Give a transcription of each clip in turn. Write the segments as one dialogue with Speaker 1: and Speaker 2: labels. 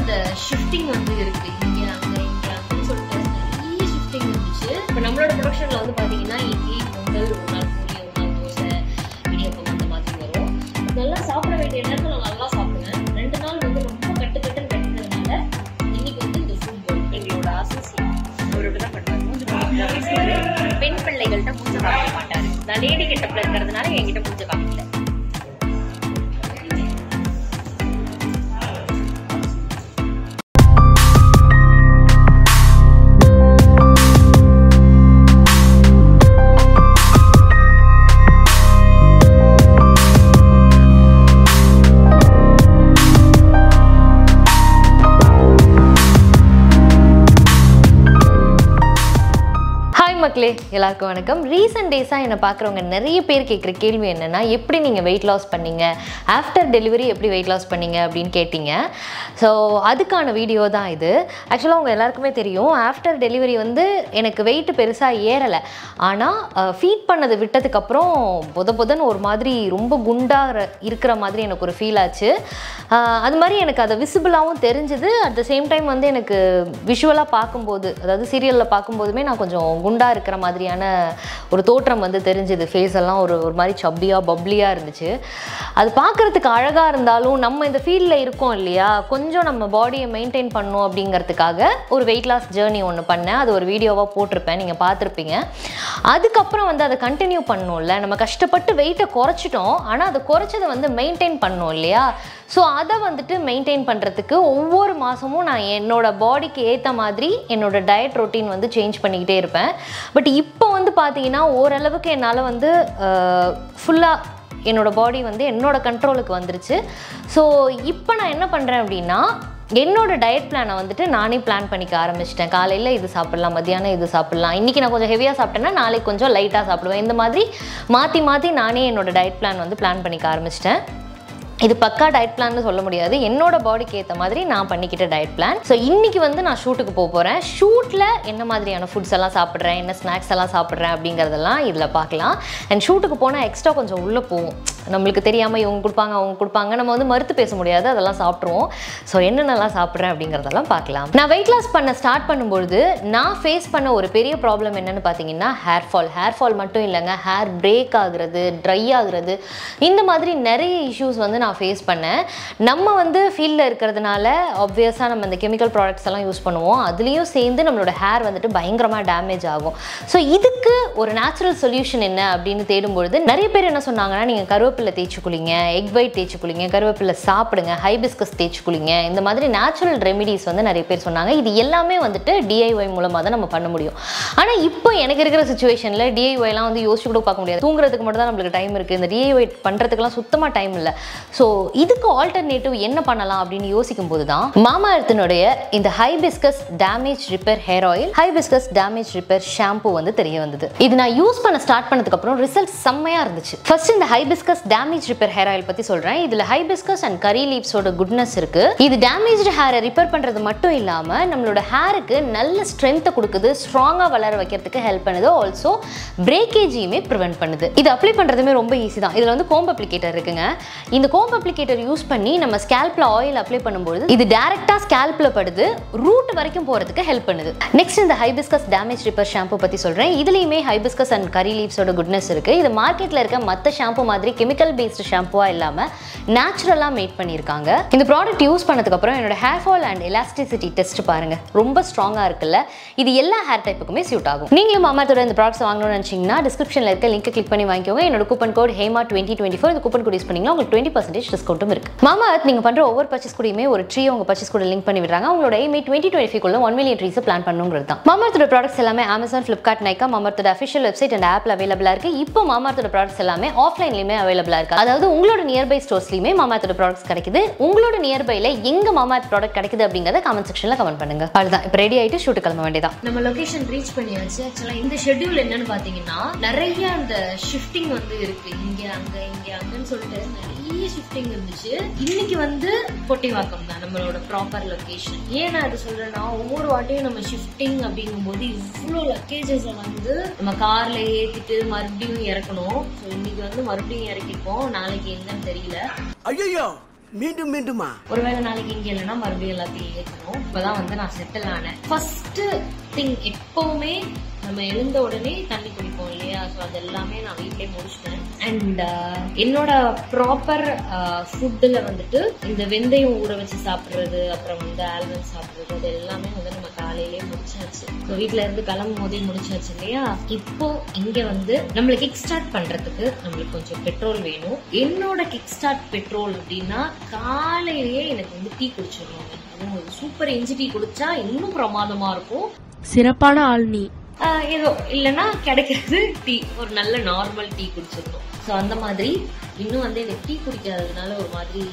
Speaker 1: அந்த ஷிஃப்டிங் வந்து இருக்கு இங்க அங்க இங்க அங்கன்னு சொல்லிட்டு நிறைய ஷிஃப்டிங் இருந்துச்சு இப்போ நம்மளோட ப்ரொடக்ஷன்ல வந்து பாத்தீங்கன்னா இட்லி பொங்கல் ஒரு நாள் பூரி ஒரு நாள் தோசை இடியப்பம் அந்த மாதிரி வரும் நல்லா சாப்பிட வேண்டிய நேரத்தில் நான் நல்லா சாப்பிடுவேன் ரெண்டு நாள் வந்து ரொம்ப கட்டு கட்டுன்னு கட்டுறதுனால இன்னைக்கு வந்து இந்த ஃபுட் போல் எங்களோட அசோசியேட் அவர் இப்படி தான் பண்ணுவார் மூஞ்சி காமிக்கிறாரு பெண் பிள்ளைகள்கிட்ட மூஞ்ச காமிக்க மாட்டாரு நான் லேடி கெட்டப்ல இருக்கிறதுனால என்கிட்ட மூஞ்ச காமிக்கல
Speaker 2: ஹாய் மக்களே எல்லாருக்கும் வணக்கம் ரீசெண்ட் டேஸாக என்னை பார்க்குறவங்க நிறைய பேர் கேட்குற கேள்வி என்னென்னா எப்படி நீங்கள் வெயிட் லாஸ் பண்ணீங்க ஆஃப்டர் டெலிவரி எப்படி வெயிட் லாஸ் பண்ணீங்க அப்படின்னு கேட்டிங்க ஸோ அதுக்கான வீடியோ தான் இது ஆக்சுவலாக உங்கள் எல்லாருக்குமே தெரியும் ஆஃப்டர் டெலிவரி வந்து எனக்கு வெயிட் பெருசாக ஏறலை ஆனால் ஃபீட் பண்ணது விட்டதுக்கப்புறம் புத புதன்னு ஒரு மாதிரி ரொம்ப குண்டாக இருக்கிற மாதிரி எனக்கு ஒரு ஃபீல் ஆச்சு ஆஹ் அது மாதிரி எனக்கு அது விசிபிளாகவும் தெரிஞ்சுது அட் த சேம் டைம் வந்து எனக்கு விஷுவலாக பார்க்கும்போது அதாவது சீரியலில் பார்க்கும்போதுமே நான் கொஞ்சம் குண்டாக இருக்கிற மாதிரியான ஒரு தோற்றம் வந்து தெரிஞ்சுது ஃபேஸ் எல்லாம் ஒரு ஒரு மாதிரி சப்பியாக பப்ளியாக இருந்துச்சு அது பார்க்குறதுக்கு அழகாக இருந்தாலும் நம்ம இந்த ஃபீல்டில் இருக்கோம் இல்லையா கொஞ்சம் நம்ம பாடியை மெயின்டைன் பண்ணணும் அப்படிங்கிறதுக்காக ஒரு வெயிட் லாஸ் ஜேர்னி ஒன்று பண்ணேன் அது ஒரு வீடியோவாக போட்டிருப்பேன் நீங்கள் பார்த்துருப்பீங்க அதுக்கப்புறம் வந்து அதை கண்டினியூ பண்ணணும்ல நம்ம கஷ்டப்பட்டு வெயிட்டை குறைச்சிட்டோம் ஆனால் அதை குறைச்சதை வந்து மெயின்டைன் பண்ணணும் இல்லையா ஸோ அதை வந்துட்டு மெயின்டைன் பண்ணுறதுக்கு ஒவ்வொரு மாதமும் நான் என்னோட பாடிக்கு ஏற்ற மாதிரி என்னோட டயட் ரொட்டீன் வந்து சேஞ்ச் பண்ணிக்கிட்டே இருப்பேன் பட் இப்போ வந்து பார்த்தீங்கன்னா ஓரளவுக்கு என்னால் வந்து ஃபுல்லாக என்னோட பாடி வந்து என்னோட கண்ட்ரோலுக்கு வந்துருச்சு ஸோ இப்போ நான் என்ன பண்ணுறேன் அப்படின்னா என்னோட டயட் பிளானை வந்துட்டு நானே பிளான் பண்ணிக்க ஆரம்பிச்சிட்டேன் காலையில் இது சாப்பிட்லாம் மத்தியானம் இது சாப்பிட்லாம் இன்றைக்கி நான் கொஞ்சம் ஹெவியாக சாப்பிட்டேன்னா நாளைக்கு கொஞ்சம் லைட்டாக சாப்பிடுவேன் இந்த மாதிரி மாற்றி மாற்றி நானே என்னோட டயட் பிளான் வந்து பிளான் பண்ணிக்க ஆரம்பிச்சிட்டேன் இது பக்கா டயட் பிளான்னு சொல்ல முடியாது என்னோட பாடிக்கு ஏற்ற மாதிரி நான் பண்ணிக்கிட்ட டயட் பிளான் ஸோ இன்னைக்கு வந்து நான் ஷூட்டுக்கு போக போகிறேன் ஷூட்டில் என்ன மாதிரியான ஃபுட்ஸ் எல்லாம் சாப்பிட்றேன் என்ன ஸ்நாக்ஸ் எல்லாம் சாப்பிட்றேன் அப்படிங்கிறதெல்லாம் இதில் பார்க்கலாம் அண்ட் ஷூட்டுக்கு போனால் எக்ஸ்ட்ரா கொஞ்சம் உள்ளே போகும் நம்மளுக்கு தெரியாமல் இவங்க கொடுப்பாங்க அவங்க கொடுப்பாங்க நம்ம வந்து மறுத்து பேச முடியாது அதெல்லாம் சாப்பிட்ருவோம் ஸோ என்னென்னலாம் சாப்பிட்றேன் அப்படிங்கிறதெல்லாம் பார்க்கலாம் நான் வெயிட் லாஸ் பண்ண ஸ்டார்ட் பண்ணும்பொழுது நான் ஃபேஸ் பண்ண ஒரு பெரிய ப்ராப்ளம் என்னன்னு பார்த்தீங்கன்னா ஹேர் ஃபால் ஹேர் ஃபால் மட்டும் இல்லைங்க ஹேர் பிரேக் ஆகுறது ட்ரை ஆகுறது இந்த மாதிரி நிறைய இஷ்யூஸ் வந்து நான் ஃபேஸ் பண்ணேன் நம்ம வந்து ஃபீல்டில் இருக்கிறதுனால ஆப்வியஸாக நம்ம இந்த கெமிக்கல் ப்ராடக்ட்ஸ் எல்லாம் யூஸ் பண்ணுவோம் அதுலேயும் சேர்ந்து நம்மளோட ஹேர் வந்துட்டு பயங்கரமாக டேமேஜ் ஆகும் ஸோ இதுக்கு ஒரு நேச்சுரல் சொல்யூஷன் என்ன அப்படின்னு தேடும்பொழுது நிறைய பேர் என்ன சொன்னாங்கன்னா நீங்கள் கருவேப்பிலை தேய்ச்சி குளிங்க எக் ஒயிட் தேய்ச்சி குளிங்க கருவேப்பிலை சாப்பிடுங்க ஹைபிஸ்கஸ் தேய்ச்சி குளிங்க இந்த மாதிரி நேச்சுரல் ரெமிடிஸ் வந்து நிறைய பேர் சொன்னாங்க இது எல்லாமே வந்துட்டு டிஐஒய் மூலமாக தான் நம்ம பண்ண முடியும் ஆனால் இப்போ எனக்கு இருக்கிற சுச்சுவேஷனில் டிஐஒய்லாம் வந்து யோசிச்சு கூட பார்க்க முடியாது தூங்குறதுக்கு மட்டும் தான் நம்மளுக்கு டைம் இருக்குது இந்த டிஐஒய் பண்ணுறதுக்குலாம் சுத்தமாக டைம் இல்லை ஸோ இதுக்கு ஆல்டர்னேட்டிவ் என்ன பண்ணலாம் அப்படின்னு யோசிக்கும் போது தான் மாமா எர்த்தினுடைய இந்த hibiscus damage repair hair oil hibiscus damage repair shampoo வந்து தெரிய வந்தது இது நான் யூஸ் பண்ண ஸ்டார்ட் பண்ணதுக்கு அப்புறம் ரிசல்ட் செம்மையா இருந்துச்சு ஃபர்ஸ்ட் இந்த hibiscus damage repair hair oil பத்தி சொல்றேன் இதுல ஹைபிஸ்கஸ் அண்ட் கரி லீவ்ஸோட குட்னஸ் இருக்கு இது டேமேஜ்டு ஹேரை ரிப்பேர் பண்றது மட்டும் இல்லாம நம்மளோட ஹேருக்கு நல்ல ஸ்ட்ரென்த்தை கொடுக்குது ஸ்ட்ராங்கா வளர வைக்கிறதுக்கு ஹெல்ப் பண்ணுது ஆல்சோ பிரேக்கேஜையுமே ப்ரிவென்ட் பண்ணுது இது அப்ளை பண்றதுமே ரொம்ப ஈஸி தான் இதுல வந்து கோம்ப் அப்ளிகேட்டர் இருக்குங்க இந்த கோம்ப் அப்ளிகேட்டர் யூஸ் பண்ணி நம்ம ஸ்கேல்ப்ல ஆயில் அப்ளை பண்ணும்போது இது டைரக்டா ஸ்கேல்ப்ல படுது ரூட் வரைக்கும் போறதுக்கு ஹெல்ப் பண்ணுது நெக்ஸ்ட் இந்த ஹைபிஸ்கஸ் டேமேஜ் ரிப்பேர் ஷாம்பு பத்தி சொல்றேன் இதுலயுமே ஹைபிஸ்கஸ் அண்ட் கரி லீவ்ஸோட குட்னஸ் இருக்கு இது மார்க்கெட்ல இருக்க மத்த ஷாம்பு மாதிரி கெமிக்கல் பேஸ்டு ஷாம்புவா இல்லாம நேச்சுரலா மேட் பண்ணியிருக்காங்க இந்த ப்ராடக்ட் யூஸ் பண்ணதுக்கு அப்புறம் என்னோட hair fall and elasticity test பாருங்க ரொம்ப ஸ்ட்ராங்கா இருக்குல்ல இது எல்லா ஹேர் டைப்புக்குமே சூட் ஆகும் நீங்களும் மாமாத்தோட இந்த ப்ராடக்ட்ஸ் வாங்கணும்னு நினைச்சீங்கன்னா டிஸ்கிரிப்ஷன்ல இருக்க லிங்க் கிளிக் பண்ணி வாங்கிக்கோங்க என்னோட coupon code Hema twenty twenty four இந்த கூப்பன் கோட் யூஸ் பண்ணீங்கன்னா உங்களுக்கு டுவெண்ட்டி பர்சன்டேஜ் டிஸ்கவுண்ட்டும் இருக்கு மாமா Earth நீங்க பண்ற ஒவ்வொரு பர்ச்சேஸ் கூடயுமே ஒரு ட்ரீ உங்க பர்ச்சேஸ் கூட லிங்க் பண்ணி விடுறாங்க உங்களோட எய்மே twenty twenty five one million trees plan பண்ணுங்கிறது தான் மாமாத்தோட ப்ராடக்ட்ஸ் எல்லாமே அமேசான் ஃபிளிப்கார்ட் நைக்கா மாமாத்தோட அஃபிஷியல் வெப்சைட் அண்ட் ஆப்ல அவைலபிளா இருக்கு இப்போ மாமாத்தோட ப்ராடக்ட்ஸ் எல்லாமே ஆஃப்லைன்லயுமே அவைலபிளா இருக்கு அதாவது உங்களோட நியர்பை ஸ்டோர்ஸ்லயுமே மாமாத்தோட ப்ராடக்ட்ஸ் கிடைக்குது உங்களோட நியர்பைல எங்க மாமாத் ப்ராடக்ட் கிடைக்குது அப்படிங்கறத கமெண்ட் செக்ஷன்ல கமெண்ட் பண்ணுங்க அவ்வளவுதான் இப்போ ரெடி ஆயிட்டு ஷூட் கிளம்ப வேண்டியதான்
Speaker 1: நம்ம லொகேஷன் ரீச் பண்ணியாச்சு ஆக்சுவலா இந்த ஷெட்யூல் என்னன்னு பாத்தீங்கன்னா நிறைய அந்த ஷிஃப்டிங் வந்து இருக்கு இங்க அங்க இங்க அங்கன்னு சொல்லிட்டு நிறைய ஷிஃப்டிங் இருந்துச்சு இன்னைக்கு வந்து பொட்டிவாக்கம் தான் நம்மளோட ப்ராப்பர் லொகேஷன் ஏன் நான் இது சொல்றேன்னா ஒவ்வொரு வாட்டியும் நம்ம ஷிஃப்டிங் அப்படிங்கும்போது இவ்வளோ லக்கேஜஸ் வந்து நம்ம கார்ல ஏத்திட்டு மறுபடியும் இறக்கணும் ஸோ இன்னைக்கு வந்து மறுபடியும் இறக்கிருக்கோம் நாளைக்கு எங்கன்னு தெரியல
Speaker 3: ஐயோ மீண்டும் மீண்டுமா
Speaker 1: ஒருவேளை நாளைக்கு இங்க இல்லைன்னா மறுபடியும் எல்லாத்தையும் ஏற்றணும் இப்பதான் வந்து நான் செட்டில் ஆனேன் ஃபர்ஸ்ட் திங் எப்பவுமே நம்ம எழுந்த உடனே தண்ணி குடிப்போம் இல்லையா ஸோ அது எல்லாமே நான் வீட்லயே முடிச்சிட்டேன் அண்ட் என்னோட ப்ராப்பர் ஃபுட்டில் வந்துட்டு இந்த வெந்தயம் ஊற வச்சு சாப்பிட்றது அப்புறம் வந்து ஆல்மண்ட் சாப்பிட்றது அது எல்லாமே வந்து நம்ம காலையிலேயே முடிச்சாச்சு ஸோ வீட்ல இருந்து கிளம்பும் போதே முடிச்சாச்சு இல்லையா இப்போ இங்க வந்து நம்மள கிக் ஸ்டார்ட் பண்றதுக்கு நம்மளுக்கு கொஞ்சம் பெட்ரோல் வேணும் என்னோட கிக் ஸ்டார்ட் பெட்ரோல் அப்படின்னா காலையிலேயே எனக்கு வந்து டீ குடிச்சிடணும் அதுவும் ஒரு சூப்பர் இஞ்சி டீ குடிச்சா இன்னும் பிரமாதமா இருக்கும்
Speaker 4: சிறப்பான ஆள் நீ
Speaker 1: ஆஹ் ஏதோ இல்லைன்னா கிடைக்கிறது டீ ஒரு நல்ல நார்மல் டீ குடிச்சிடணும் ஸோ அந்த மாதிரி இன்னும் வந்து எனக்கு டீ குடிக்காததுனால ஒரு மாதிரி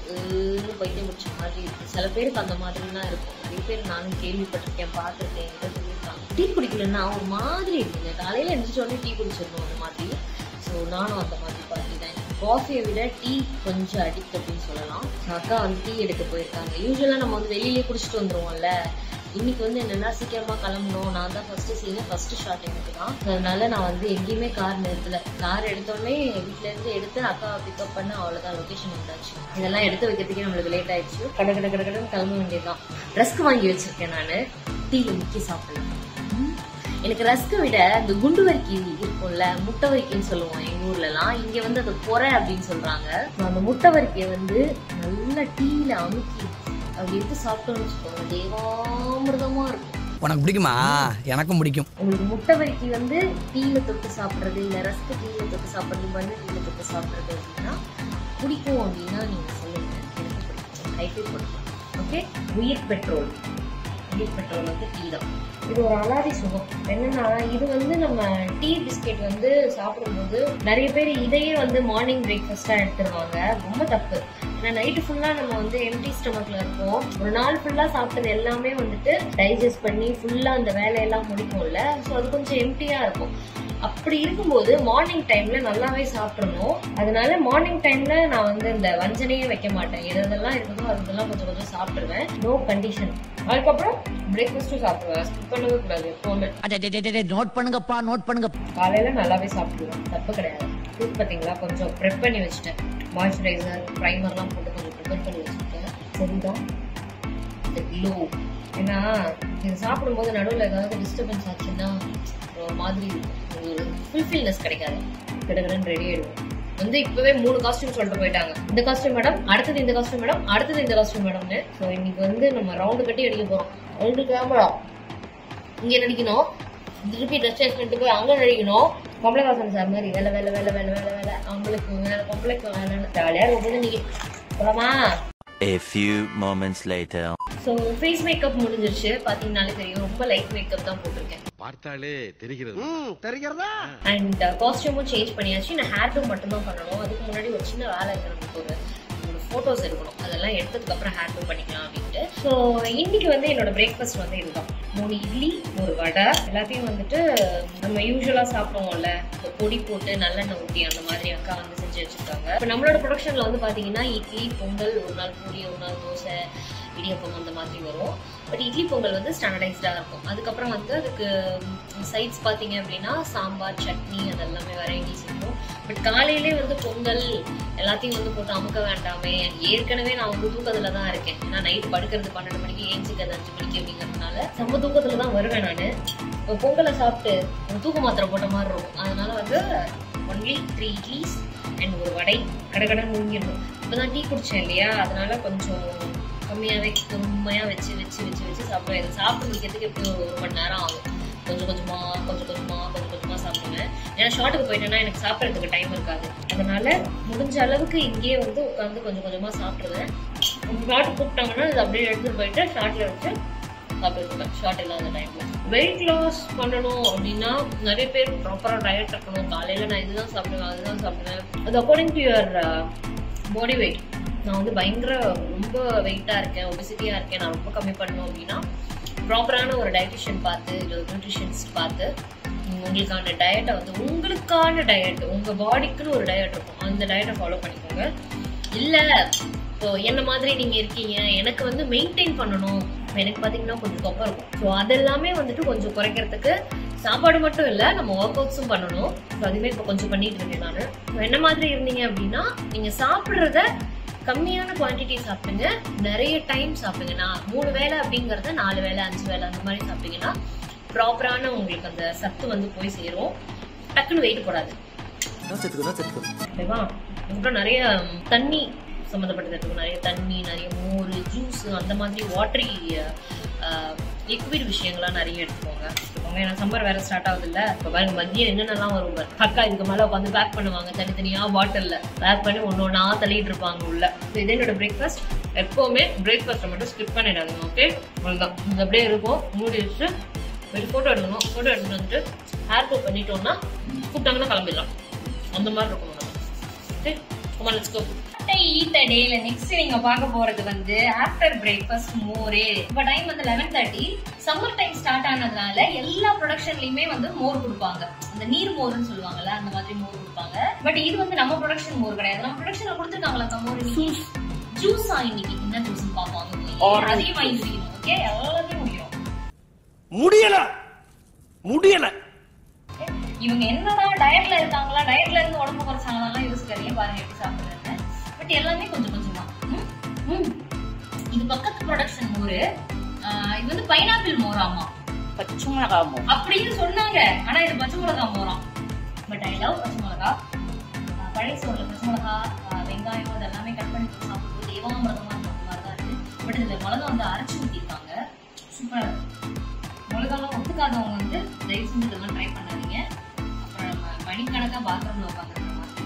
Speaker 1: அஹ் பைத்தியம் முடிச்ச மாதிரி இருக்கு சில பேருக்கு அந்த மாதிரிலாம் இருக்கும் நிறைய பேர் நானும் கேள்விப்பட்டிருக்கேன் பார்த்துருக்கேன் என்கிட்ட சொல்லியிருக்காங்க டீ குடிக்கலன்னா ஒரு மாதிரி இருக்குங்க காலையில எழுந்திரிச்ச உடனே டீ குடிச்சிடணும் அந்த மாதிரி ஸோ நானும் அந்த மாதிரி பார்ட்டி தான் காஃபியை விட டீ கொஞ்சம் அடிக்ட் அப்படின்னு சொல்லலாம் So அக்கா வந்து டீ எடுக்க போயிருக்காங்க யூஸ்வலாக நம்ம வந்து வெளியிலேயே குடிச்சிட்டு வந்துருவோம்ல இன்னைக்கு வந்து என்னன்னா சீக்கிரமா கிளம்பணும் நான் தான் ஃபர்ஸ்ட் சீனு ஃபர்ஸ்ட் ஷாட் எனக்கு தான் அதனால நான் வந்து எங்கேயுமே கார் நிறுத்தல கார் எடுத்தோடனே வீட்ல இருந்து எடுத்து அக்காவை பிக்கப் பண்ண அவ்வளவுதான் லொகேஷன் வந்தாச்சு இதெல்லாம் எடுத்து வைக்கிறதுக்கே நம்மளுக்கு லேட் ஆயிடுச்சு கட கட கட கடன்னு கிளம்ப வேண்டியதுதான் ரஸ்க் வாங்கி வச்சிருக்கேன் நான் டீல முக்கி சாப்பிடலாம் ம். எனக்கு ரஸ்கை விட இந்த குண்டு வரிக்கி இருக்கும்ல முட்டை வரிக்கின்னு சொல்லுவோம் எங்க ஊர்ல எல்லாம் இங்க வந்து அது பொறை அப்படின்னு சொல்றாங்க அந்த முட்டை வரிக்கையை வந்து நல்லா டீல அமுக்கி அப்படி எடுத்து சாப்பிட்டோம்னு வச்சுக்கோங்க தேவாமிர்தமா இருக்கும்
Speaker 3: உனக்கு பிடிக்குமா எனக்கும் பிடிக்கும்
Speaker 1: உங்களுக்கு முட்டை வரிக்கி வந்து டீல தொட்டு சாப்பிடுறது இல்ல ரஸ்க்கு டீல தொட்டு சாப்பிடுறது பண்ணு டீல தொட்டு சாப்பிடுறது அப்படின்னா பிடிக்கும் அப்படின்னா நீங்க சொல்லுங்க எனக்கு பிடிக்கும் கைப்பே பிடிக்கும் ஓகே உயிர் பெட்ரோல் உயிர் பெட்ரோல் வந்து டீ தான் இது ஒரு அலாதி சுகம் என்னன்னா இது வந்து நம்ம டீ பிஸ்கெட் வந்து சாப்பிடும்போது நிறைய பேர் இதையே வந்து மார்னிங் பிரேக்ஃபாஸ்டா எடுத்துருவாங்க ரொம்ப தப்பு ஏன்னா நைட்டு ஃபுல்லா நம்ம வந்து எம்டி ஸ்டமக்ல இருப்போம் ஒரு நாள் ஃபுல்லா சாப்பிட்டது எல்லாமே வந்துட்டு டைஜஸ்ட் பண்ணி ஃபுல்லா அந்த வேலையெல்லாம் முடிக்கும்ல ஸோ அது கொஞ்சம் எம்டியா இருக்கும் அப்படி இருக்கும்போது மார்னிங் டைம்ல நல்லாவே சாப்பிடணும் அதனால மார்னிங் டைம்ல நான் வந்து இந்த வஞ்சனையே வைக்க மாட்டேன் எது எதெல்லாம் இருக்குதோ அதெல்லாம் கொஞ்சம் கொஞ்சம் சாப்பிடுவேன் நோ கண்டிஷன் அதுக்கப்புறம் பிரேக்ஃபாஸ்ட்டும் சாப்பிடுவேன் ஸ்கிப் பண்ணவே கூடாது எப்பவுமே
Speaker 5: நோட் பண்ணுங்கப்பா நோட் பண்ணுங்க
Speaker 1: காலையில நல்லாவே சாப்பிடுவேன் தப்பு கிடையாது ஃபுட் பார்த்தீங்களா கொஞ்சம் ப்ரெப் பண்ணி வச்சுட்டேன் மாய்ஸ்சரைசர் ப்ரைமர்லாம் போட்டு கொஞ்சம் ப்ரிப்பேர் பண்ணி வச்சுருக்கேன் சரிதான் இந்த க்ளோ ஏன்னா இது சாப்பிடும்போது நடுவில் ஏதாவது டிஸ்டர்பன்ஸ் ஆச்சுன்னா ஒரு மாதிரி இருக்கும் ஒரு ஃபுல்ஃபில்னஸ் கிடைக்காது கிடக்கடன் ரெடி ஆயிடுவோம் வந்து இப்பவே மூணு காஸ்டியூம் சொல்லிட்டு போயிட்டாங்க இந்த காஸ்டியூம் மேடம் அடுத்தது இந்த காஸ்டியூம் மேடம் அடுத்தது இந்த காஸ்டியூம் மேடம்னு ஸோ இன்னைக்கு வந்து நம்ம ரவுண்டு கட்டி அடிக்க போறோம் ரெண்டு கேமரா இங்க நடிக்கணும் திருப்பி ட்ரெஸ் சேஞ்ச் பண்ணிட்டு போய் அங்க நடிக்கணும் கமலஹாசன் சார் மாதிரி வேலை வேலை வேலை வேலை வேலை வேலை அவங்களுக்கு வேலை பொம்பளைக்கு வேலைன்னு ஜாலியா ரொம்ப இன்னைக்கு போலாமா
Speaker 6: A few moments later.
Speaker 1: So face makeup முடிஞ்சிருச்சு பார்த்தீங்கன்னாலே தெரியும் ரொம்ப லைட் மேக்கப் தான் போட்டிருக்கேன்
Speaker 7: பார்த்தாலே தெரிகிறது
Speaker 3: தெரிகிறதா
Speaker 1: அண்ட் காஸ்டியூமும் சேஞ்ச் பண்ணியாச்சு நான் ஹேர் டூ மட்டும் தான் பண்ணணும் அதுக்கு முன்னாடி ஒரு சின்ன வேலை இருக்கு நமக்கு ஒரு ஒரு ஃபோட்டோஸ் எடுக்கணும் அதெல்லாம் எடுத்ததுக்கு அப்புறம் ஹேர் டூ பண்ணிக்கலாம் அப்படின்ட்டு ஸோ இன்னைக்கு வந்து என்னோட பிரேக்ஃபாஸ்ட் வந்து இதுதான் மூணு இட்லி ஒரு வடை எல்லாத்தையும் வந்துட்டு நம்ம யூஸ்வலா சாப்பிடுவோம்ல இந்த பொடி போட்டு நல்லெண்ணெய் ஊற்றி அந்த மாதிரி அக்கா வந்து செஞ்சு வச்சிருக்காங்க இப்போ நம்மளோட ப்ரொடக்ஷன்ல வந்து பாத்தீங்கன்னா இட்லி பொங்கல் ஒரு நாள் பூரி ஒரு நாள் தோசை இடியப்பம் அந்த மாதிரி வரும் பட் இட்லி பொங்கல் வந்து ஸ்டாண்டர்டைஸ்டாக இருக்கும் அதுக்கப்புறம் வந்து அதுக்கு சைட்ஸ் பார்த்தீங்க அப்படின்னா சாம்பார் சட்னி அது எல்லாமே வெரைட்டிஸ் இருக்கும் பட் காலையிலே வந்து பொங்கல் எல்லாத்தையும் வந்து போட்டு அமுக்க வேண்டாமே ஏற்கனவே நான் வந்து தூக்கத்துல தான் இருக்கேன் ஏன்னா நைட் படுக்கிறது பன்னெண்டு மணிக்கு ஏஞ்சிக்கிறது அஞ்சு மணிக்கு அப்படிங்கிறதுனால செம்ம தூக்கத்துல தான் வருவேன் நான் பொங்கலை சாப்பிட்டு ஒரு தூக்க மாத்திரை போட்ட மாதிரி இருக்கும் அதனால வந்து ஒன்லி த்ரீ இட்லிஸ் அண்ட் ஒரு வடை கடகடன் முங்கிடணும் இப்போதான் டீ குடிச்சேன் இல்லையா அதனால கொஞ்சம் கம்மியாவே பொறுமையா வச்சு வச்சு வச்சு வச்சு சாப்பிடுவேன் இதை சாப்பிட்டு முடிக்கிறதுக்கு எப்படியும் ஒரு ஒரு மணி நேரம் ஆகும் கொஞ்சம் கொஞ்சமா கொஞ்சம் கொஞ்சமா கொஞ்சம் கொஞ்சமா சாப்பிடுவேன் ஏன்னா ஷார்ட்டுக்கு போயிட்டேன்னா எனக்கு சாப்பிட்றதுக்கு டைம் இருக்காது அதனால முடிஞ்ச அளவுக்கு இங்கேயே வந்து உட்காந்து கொஞ்சம் கொஞ்சமா சாப்பிடுவேன் ஷார்ட் கூப்பிட்டாங்கன்னா அது அப்படியே எடுத்துட்டு போயிட்டு ஷார்ட்ல வச்சு சாப்பிட்டுருப்பேன் ஷார்ட் இல்லாத டைம்ல வெயிட் லாஸ் பண்ணணும் அப்படின்னா நிறைய பேர் ப்ராப்பரா டயட் இருக்கணும் காலையில நான் இதுதான் சாப்பிடுவேன் அதுதான் சாப்பிடுவேன் அது according to your body weight நான் வந்து பயங்கர ரொம்ப வெயிட்டா இருக்கேன் ஒபிசிட்டியா இருக்கேன் நான் ரொம்ப கம்மி பண்ணணும் அப்படின்னா ப்ராப்பரான ஒரு டயட்டிஷியன் பார்த்து இல்லை ஒரு நியூட்ரிஷன்ஸ்ட் பார்த்து உம், உங்களுக்கான டயட்டை வந்து உங்களுக்கான டயட் உங்க பாடிக்குன்னு ஒரு டயட் இருக்கும் அந்த டயட்டை ஃபாலோ பண்ணிக்கோங்க இல்ல இப்போ என்ன மாதிரி நீங்க இருக்கீங்க எனக்கு வந்து மெயின்டைன் பண்ணணும் இப்ப எனக்கு பாத்தீங்கன்னா கொஞ்சம் தொப்பை இருக்கும் ஸோ அதெல்லாமே வந்துட்டு கொஞ்சம் குறைக்கிறதுக்கு சாப்பாடு மட்டும் இல்ல நம்ம ஒர்க் அவுட்ஸும் பண்ணணும் ஸோ அதுவே இப்போ கொஞ்சம் பண்ணிட்டு இருக்கேன் நான் என்ன மாதிரி இருந்தீங்க அப்படின்னா நீங்க சாப்பிடுறத கம்மியான குவான்டிட்டி சாப்பிடுங்க நிறைய டைம் சாப்பிடுங்க நான் மூணு வேளை அப்படிங்கறத நாலு வேளை அஞ்சு வேளை அந்த மாதிரி சாப்பிட்டீங்கன்னா ப்ராப்பரான உங்களுக்கு அந்த சத்து வந்து போய் சேரும் டக்குன்னு வெயிட் போடாது ஓகேவா அப்புறம் நிறைய தண்ணி சம்மந்தப்பட்டது இருக்கும் நிறைய தண்ணி நிறைய மோர் ஜூஸ் அந்த மாதிரி வாட்டரி லிக்விட் விஷயங்கள்லாம் நிறைய எடுத்துக்கோங்க எடுத்துக்கோங்க ஏன்னா சம்மர் வேற ஸ்டார்ட் ஆகுது இல்ல இப்போ பாருங்க மதியம் என்னென்னலாம் வரும் பாரு. அக்கா இதுக்கு மேல உட்காந்து பேக் பண்ணுவாங்க தனித்தனியா பாட்டில்ல பேக் பண்ணி ஒன்று ஒன்றா தள்ளிட்டு இருப்பாங்க உள்ள So, இது என்னோட பிரேக்ஃபாஸ்ட் எப்பவுமே பிரேக்ஃபாஸ்ட்டை மட்டும் ஸ்கிப் பண்ணிடாதீங்க ஓகே அவ்வளோதான் இது அப்படியே இருக்கும் மூடி வச்சு ஒரு ஃபோட்டோ எடுக்கணும் ஃபோட்டோ எடுத்துட்டு வந்துட்டு ஹேர் கட் பண்ணிட்டோம்னா கூப்பிட்டாங்கன்னா கிளம்பிடலாம் அந்த மாதிரி இருக்கணும் நம்ம okay comma let's go eat டேல நெக்ஸ்ட் நீங்க பார்க்க போறது வந்து ஆஃப்டர் பிரேக்ஃபாஸ்ட் மோரே இப்போ டைம் வந்து eleven thirty summer time start ஆனதுனால எல்லா ப்ரொடக்ஷன்லயுமே வந்து மோர் கொடுப்பாங்க அந்த நீர் மோர்னு சொல்லுவாங்கல்ல அந்த மாதிரி மோர் கொடுப்பாங்க பட் இது வந்து நம்ம ப்ரொடக்ஷன் மோர் கிடையாது நம்ம ப்ரொடக்ஷன்ல கொடுத்துருக்காங்களா மோர் ஜூஸ் ஜூஸா இன்னைக்கு என்ன ஜூஸ் பார்ப்போம் அதையும் வாங்கி குடிக்கணும் ஓகே எல்லாத்தையும் முடியும்
Speaker 3: முடியல முடியல
Speaker 1: இவங்க என்னடா டயட்ல இருக்காங்களா டயட்ல இருந்து உடம்பு குறைச்சாங்களா யோசிக்காதீங்க பாருங்க எப்படி சாப்பிடுறாங்க பட் எல்லாமே கொஞ்சம் கொஞ்சமா ம், ம். இது பக்கத்து ப்ரொடக்ஷன் மோரு ஆஹ் இது வந்து பைனாப்பிள் மோராமா
Speaker 4: பச்சை மிளகா மோ
Speaker 1: அப்படின்னு சொன்னாங்க ஆனா இது பச்சை மிளகா மோராம் பட் ஐ லவ் பச்சை மிளகா ஆஹ் பழைய சோறுல பச்சை மிளகா ஆஹ் வெங்காயம் அது எல்லாமே கட் பண்ணி போட்டு சாப்பிடும்போது தேவாமிரதமா இருக்கிற மாதிரி தான் இருக்கு பட் இதுல மிளகா வந்து அரைச்சு ஊத்திருக்காங்க சூப்பரா இருக்கு மிளகாலாம் ஒத்துக்காதவங்க வந்து தயவு செஞ்சு இதெல்லாம் ட்ரை பண்ணாதீங்க அப்புறம் நம்ம மணிக்கணக்கா பாத்ரூம்ல உட்காந்துருக்க மாதிரி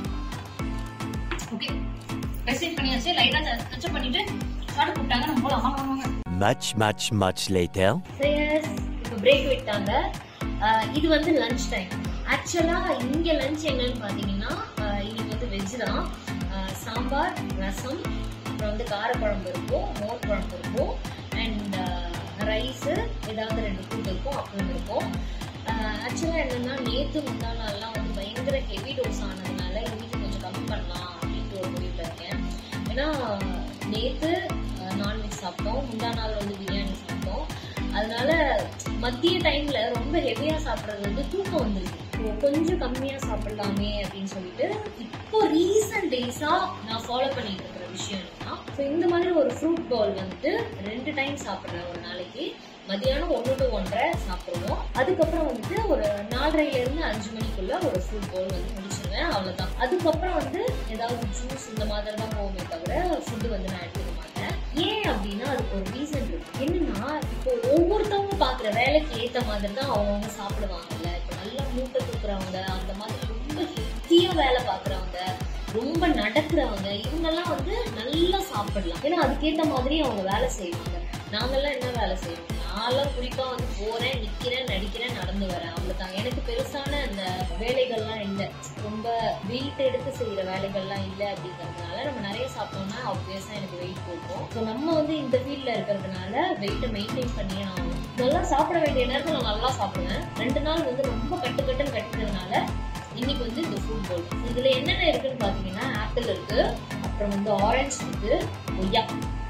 Speaker 1: ஓகே ரெசிவ் பண்ணியாச்சு லைட்டா டச் பண்ணிட்டு சாப்பிட்டு கூப்பிட்டாங்க நம்ம போலாம் வாங்க வாங்க
Speaker 6: Much, much, much later.
Speaker 1: Yes இப்போ பிரேக் விட்டாங்க ஆஹ் இது வந்து லஞ்ச் டைம் ஆக்சுவலா இங்க லஞ்ச் என்னன்னு பாத்தீங்கன்னா ஆஹ் இன்னைக்கு வந்து வெஜ் தான் ஆஹ் சாம்பார் ரசம் அப்புறம் வந்து காரக்குழம்பு இருக்கும் மோர் குழம்பு இருக்கும் அண்ட் ரைஸ் ஏதாவது ரெண்டு கூட்டு இருக்கும் அப்பளம் இருக்கும் ஆக்சுவலா என்னன்னா நேத்து முந்தா நாள்லாம் வந்து பயங்கர ஹெவி டோஸ் ஆனதுனால இன்னைக்கு கொஞ்சம் கம்மி பண்ணலாம் அப்படின்ட்டு ஒரு முடிவுல இருக்கேன் ஏன்னா நேத்து நான்வெஜ் சாப்பிட்டோம் முந்தா நாள் வந்து பிரியாணி சாப்பிட்டோம் அதனால மத்திய டைம்ல ரொம்ப ஹெவியா சாப்பிடுறது வந்து தூக்கம் வந்துருக்கு So, கொஞ்சம் கம்மியா சாப்பிடலாமே அப்படின்னு சொல்லிட்டு இப்போ ரீசன்ட் டேஸா நான் ஃபாலோ பண்ணிட்டு இருக்கிற விஷயம் என்னன்னா ஸோ இந்த மாதிரி ஒரு ஃப்ரூட் பவுல் வந்துட்டு ரெண்டு டைம் சாப்பிடுறேன் ஒரு நாளைக்கு மதியானம் ஒன்று டு ஒன்றரை சாப்பிடுவோம் அதுக்கப்புறம் வந்துட்டு ஒரு நாலரைல இருந்து அஞ்சு மணிக்குள்ள ஒரு ஃப்ரூட் பவுல் வந்து முடிச்சிருவேன் அவ்வளவுதான் அதுக்கப்புறம் வந்து ஏதாவது ஜூஸ் இந்த மாதிரி தான் போகுமே தவிர ஃபுட்டு வந்து நான் எடுத்துக்க மாட்டேன் ஏன் அப்படின்னா அதுக்கு ஒரு ரீசன் இருக்கு என்னன்னா இப்போ ஒவ்வொருத்தவங்க பாக்குற வேலைக்கு ஏத்த மாதிரி தான் அவங்கவுங்க சாப்பிடுவாங்கல்ல இப்போ நல்லா மூட்டை தூக்குறவங்க அந்த மாதிரி ரொம்ப ஹெத்தியா வேலை பாக்குறவங்க ரொம்ப நடக்கிறவங்க இவங்கெல்லாம் வந்து நல்லா சாப்பிடலாம் ஏன்னா அதுக்கேத்த மாதிரி அவங்க வேலை செய்வாங்க நாங்கெல்லாம் என்ன வேலை செய்யறோம் நான்லாம் குறிப்பா வந்து போறேன் நிக்கிறேன் நடிக்கிறேன் நடந்து வரேன் அவ்வளவுதான் எனக்கு பெருசான அந்த வேலைகள்லாம் இல்லை ரொம்ப வெயிட் எடுத்து செய்யற வேலைகள்லாம் இல்லை அப்படிங்கறதுனால நம்ம நிறைய சாப்பிட்டோம்னா ஆப்வியஸா எனக்கு வெயிட் போகும் ஸோ நம்ம வந்து இந்த ஃபீல்ட்ல இருக்கிறதுனால வெயிட்டை மெயின்டைன் பண்ணியே ஆகணும் நல்லா சாப்பிட வேண்டிய நேரத்தில் நான் நல்லா சாப்பிடுவேன் ரெண்டு நாள் வந்து ரொம்ப கட்டு கட்டுன்னு கட்டுறதுனால இன்னைக்கு வந்து இந்த ஃப்ரூட் போல் இதுல என்னென்ன இருக்குன்னு பாத்தீங்கன்னா ஆப்பிள் இருக்கு அப்புறம் வந்து ஆரஞ்சு இருக்கு கொய்யா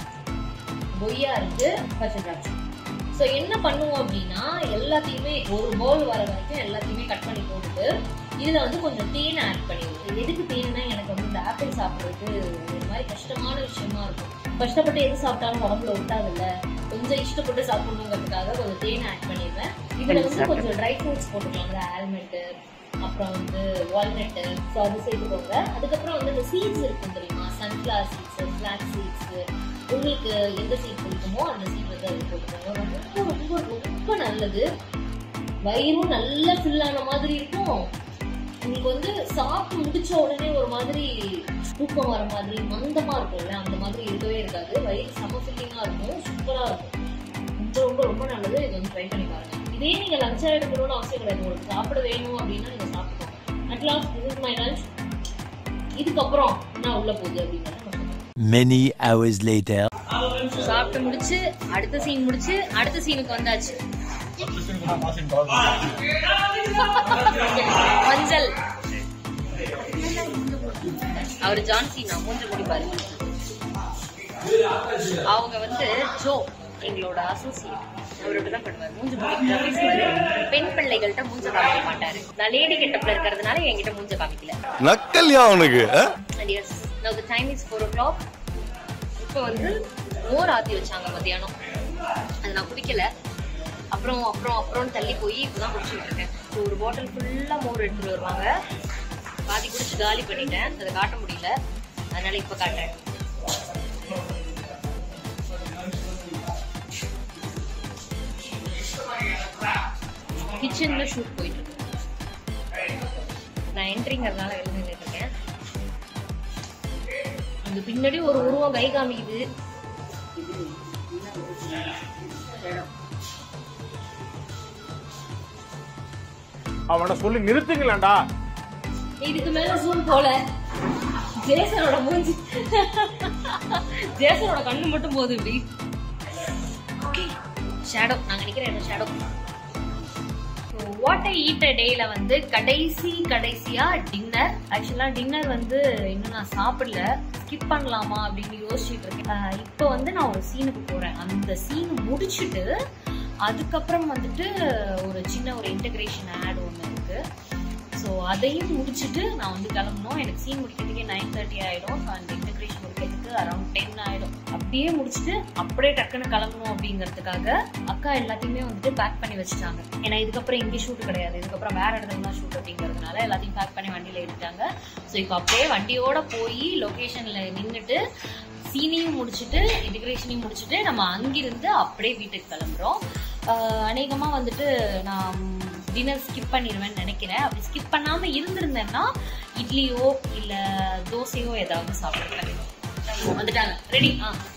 Speaker 1: கொய்யா இருக்கு பச்சை திராட்சை ஸோ என்ன பண்ணுவோம் அப்படின்னா எல்லாத்தையுமே ஒரு பவுல் வர வரைக்கும் எல்லாத்தையுமே கட் பண்ணி போட்டுட்டு இதுல வந்து கொஞ்சம் தேன் ஆட் பண்ணிடுவோம் எதுக்கு தேன்னா எனக்கு வந்து இந்த ஆப்பிள் சாப்பிட்றதுக்கு ஒரு மாதிரி கஷ்டமான விஷயமா இருக்கும் கஷ்டப்பட்டு எது சாப்பிட்டாலும் உடம்புல ஒட்டாதுல்ல கொஞ்சம் இஷ்டப்பட்டு சாப்பிடணுங்கிறதுக்காக கொஞ்சம் தேன் ஆட் பண்ணிடுவேன் இதுல வந்து கொஞ்சம் ட்ரை ஃப்ரூட்ஸ் போட்டுக்கலாம் ஆல்மெண்ட் அப்புறம் வந்து வால்நட்டு ஸோ அது சேர்த்துக்கோங்க அதுக்கப்புறம் வந்து இந்த சீட்ஸ் இருக்கும் தெரியுமா சன்ஃப்ளவர் சீட்ஸ் ஃபிளாக் சீட்ஸ் உங்களுக்கு எந்த சீட் பிடிக்குமோ அந்த சீட் வந்து அது போட்டுக்கோங்க ரொம்ப ரொம்ப ரொம்ப நல்லது வயிறும் நல்லா ஃபில் ஆன மாதிரி இருக்கும் உங்களுக்கு வந்து சாப்பிட்டு முடிச்ச உடனே ஒரு மாதிரி தூக்கம் வர மாதிரி மந்தமா இருக்கும்ல அந்த மாதிரி இருக்கவே இருக்காது வயிறு செம ஃபில்லிங்கா இருக்கும் சூப்பரா இருக்கும் ரொம்ப ரொம்ப ரொம்ப நல்லது இது வந்து ட்ரை பண்ணி பாருங்க இதே நீங்க லஞ்சா எடுக்கணும்னு அவசியம் கிடையாது உங்களுக்கு சாப்பிட வேணும் அப்படின்னா நீங்க சாப்பிட்டுக்கோங்க at last this is my lunch இதுக்கப்புறம் நான் உள்ள போகுது அப்படிங்கிறத நான் சொல்றேன்
Speaker 6: Many hours later.
Speaker 1: சாப்பிட்டு முடிச்சு அடுத்த சீன் முடிச்சு அடுத்த சீனுக்கு வந்தாச்சு மஞ்சள் அவர் ஜான்சினா மூஞ்சி மூடி பாருங்க அவங்க வந்து ஜோ எங்களோட அசோசியேட் அவரோட தான் பண்ணுவார் மூஞ்சி மூடி பேசுவாரு பெண் பிள்ளைகள்கிட்ட மூஞ்ச காமிக்க மாட்டாரு நான் லேடி கெட்டப்ல இருக்கிறதுனால என்கிட்ட மூஞ்ச காமிக்கல
Speaker 5: நக்கல்யா அவனுக்கு
Speaker 1: And yes, now the time is 4 o'clock. இப்போ வந்து மோர் ஆத்தி வச்சாங்க மத்தியானம் அது நான் குடிக்கல அப்புறம் அப்புறம் அப்புறம் தள்ளி போய் இப்பதான் குடிச்சிட்டு இருக்கேன் So, ஒரு பாட்டில் ஃபுல்லா மோர் எடுத்துட்டு வருவாங்க பாதி குடிச்சு காலி பண்ணிட்டேன் அதை காட்ட முடியல அதனால இப்ப காட்டுறேன் கிச்சன்ல ஷூட் போயிட்டு இருக்கு நான் என்ட்ரிங்கிறதுனால வெளில நின்னுட்டு இருக்கேன் அந்த பின்னாடி ஒரு உருவம் கை காமிக்குது
Speaker 4: அவனை சொல்லி நிறுத்துங்களேன்டா
Speaker 1: இதுக்கு மேல ஜூம் போல ஜேசனோட மூஞ்சி ஜேசனோட கண்ணு மட்டும் போகுது இப்படி ஓகே ஷேடோ நாங்க நிக்கிற இடம் ஷேடோ வாட் ஐ ஈட் டேல வந்து கடைசி கடைசியா டின்னர் ஆக்சுவலா டின்னர் வந்து இன்னும் நான் சாப்பிடல ஸ்கிப் பண்ணலாமா அப்படின்னு யோசிச்சுட்டு இருக்கேன் ஆஹ் இப்போ வந்து நான் ஒரு சீனுக்கு போறேன் அந்த சீன் முடிச்சுட்டு அதுக்கப்புறம் வந்துட்டு ஒரு சின்ன ஒரு இன்டகிரேஷன் ஆட் ஒன்று இருக்கு ஸோ அதையும் முடிச்சுட்டு நான் வந்து கிளம்பணும் எனக்கு சீன் முடிக்கிறதுக்கே நைன் தேர்ட்டி ஆயிடும் ஸோ அந்த இன்டகிரேஷன் முடிக்கிறதுக்கு அரௌண்ட் டென் ஆயிடும் அப்படியே முடிச்சுட்டு அப்படியே டக்குன்னு கிளம்பணும் அப்படிங்கிறதுக்காக அக்கா எல்லாத்தையுமே வந்துட்டு பேக் பண்ணி வச்சுட்டாங்க ஏன்னா இதுக்கப்புறம் இங்கே ஷூட் கிடையாது இதுக்கப்புறம் வேற இடத்துல தான் ஷூட் அப்படிங்கிறதுனால எல்லாத்தையும் பேக் பண்ணி வண்டியில ஏறிட்டாங்க ஸோ இப்போ அப்படியே வண்டியோட போய் லொகேஷன்ல நின்றுட்டு சீனையும் முடிச்சுட்டு இன்டிகிரேஷனையும் முடிச்சுட்டு நம்ம அங்கிருந்து அப்படியே வீட்டுக்கு கிளம்புறோம் ஆஹ் அநேகமா வந்துட்டு நான் டின்னர் ஸ்கிப் பண்ணிடுவேன்னு நினைக்கிறேன் அப்படி ஸ்கிப் பண்ணாம இருந்திருந்தேன்னா இட்லியோ இல்ல தோசையோ ஏதாவது சாப்பிடுவேன் வந்துட்டாங்க ரெடி ஆ